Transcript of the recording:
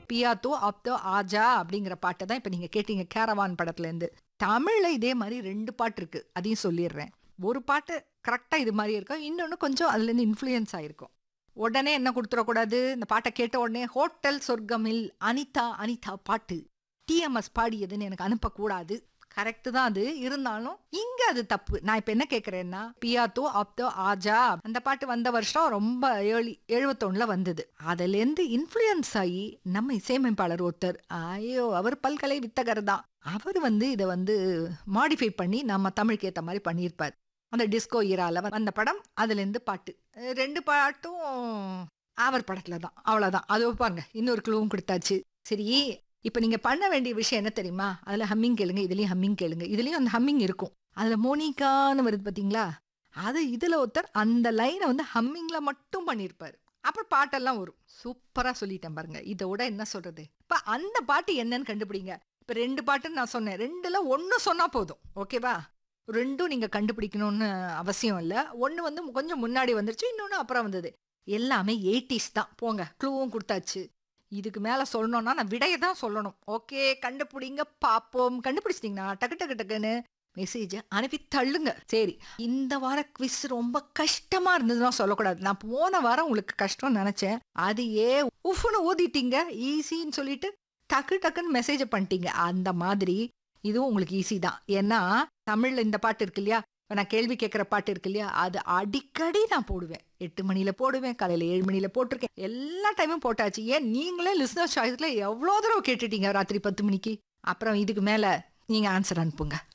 பியாத்தோ அப்தோ ஆஜா அப்படிங்கிற பாட்டை தான் இப்போ நீங்கள் கேட்டீங்க கேரவான் படத்துலேருந்து தமிழில் இதே மாதிரி ரெண்டு பாட்டு இருக்கு அதையும் சொல்லிடுறேன் ஒரு பாட்டு கரெக்டாக இது மாதிரி இருக்கும் இன்னொன்று கொஞ்சம் அதுலேருந்து இன்ஃப்ளூயன்ஸ் ஆயிருக்கும் உடனே என்ன கொடுத்துடக்கூடாது இந்த பாட்டை கேட்ட உடனே ஹோட்டல் சொர்க்கமில் அனிதா அனிதா பாட்டு டிஎம்எஸ் பாடியதுன்னு எனக்கு அனுப்பக்கூடாது கரெக்டு தான் அது இருந்தாலும் இங்க அது தப்பு நான் இப்ப என்ன கேக்குறேன்னா பியாத்தோ அப்தோ ஆஜா அந்த பாட்டு வந்த வருஷம் ரொம்ப ஏழி எழுபத்தொன்னுல வந்தது அதுல இருந்து இன்ஃப்ளூயன்ஸ் ஆகி நம்ம இசையமைப்பாளர் ஒருத்தர் ஐயோ அவர் பல்கலை வித்தகர் தான் அவர் வந்து இதை வந்து மாடிஃபை பண்ணி நம்ம தமிழுக்கு ஏத்த மாதிரி பண்ணியிருப்பார் அந்த டிஸ்கோ ஈரால வந்த படம் அதுல இருந்து பாட்டு அஹ் ரெண்டு பாட்டும் அவர் படத்துல தான் அவ்வளவுதான் அது பாருங்க இன்னொரு க்ளூவும் கொடுத்தாச்சு சரி இப்போ நீங்க பண்ண வேண்டிய விஷயம் என்ன தெரியுமா அதுல ஹம்மிங் கேளுங்க இதுலயும் ஹம்மிங் கேளுங்க இதுலயும் அந்த ஹம்மிங் இருக்கும் அதுல மோனிகான்னு வருது பாத்தீங்களா அது இதுல ஒருத்தர் அந்த லைனை வந்து ஹம்மிங்ல மட்டும் பண்ணியிருப்பாரு அப்புறம் பாட்டெல்லாம் வரும் சூப்பரா சொல்லிட்டேன் பாருங்க இதோட என்ன சொல்றது இப்ப அந்த பாட்டு என்னன்னு கண்டுபிடிங்க இப்ப ரெண்டு பாட்டுன்னு நான் சொன்னேன் ரெண்டுல ஒன்னு சொன்னா போதும் ஓகேவா ரெண்டும் நீங்க கண்டுபிடிக்கணும்னு அவசியம் இல்லை ஒன்று வந்து கொஞ்சம் முன்னாடி வந்துருச்சு இன்னொன்று அப்புறம் வந்தது எல்லாமே எயிட்டிஸ் தான் போங்க க்ளூவும் கொடுத்தாச்சு இதுக்கு மேலே சொல்லணும்னா நான் விடையை தான் சொல்லணும் ஓகே கண்டுபிடிங்க பார்ப்போம் கண்டுபிடிச்சிட்டிங்கன்னா டக்கு டக்கு டக்குன்னு மெசேஜை அனுப்பி தள்ளுங்க சரி இந்த வார குவிஸ் ரொம்ப கஷ்டமா இருந்ததுன்னா சொல்லக்கூடாது நான் போன வாரம் உங்களுக்கு கஷ்டம்னு நினைச்சேன் அது ஏ உஃப்னு ஊதிட்டீங்க ஈஸின்னு சொல்லிட்டு டக்கு டக்குன்னு மெசேஜ் பண்ணிட்டீங்க அந்த மாதிரி இதுவும் உங்களுக்கு ஈஸி தான் ஏன்னா தமிழ்ல இந்த பாட்டு இருக்கு இல்லையா இப்ப நான் கேள்வி கேட்குற பாட்டு இருக்கு இல்லையா அது அடிக்கடி நான் போடுவேன் எட்டு மணியில போடுவேன் காலையில ஏழு மணியில போட்டிருக்கேன் எல்லா டைமும் போட்டாச்சு ஏன் நீங்களே லிஸ்னர் சாய்ஸ்ல எவ்வளோ தடவை கேட்டுட்டீங்க ராத்திரி பத்து மணிக்கு அப்புறம் இதுக்கு மேல நீங்க ஆன்சர் அனுப்புங்க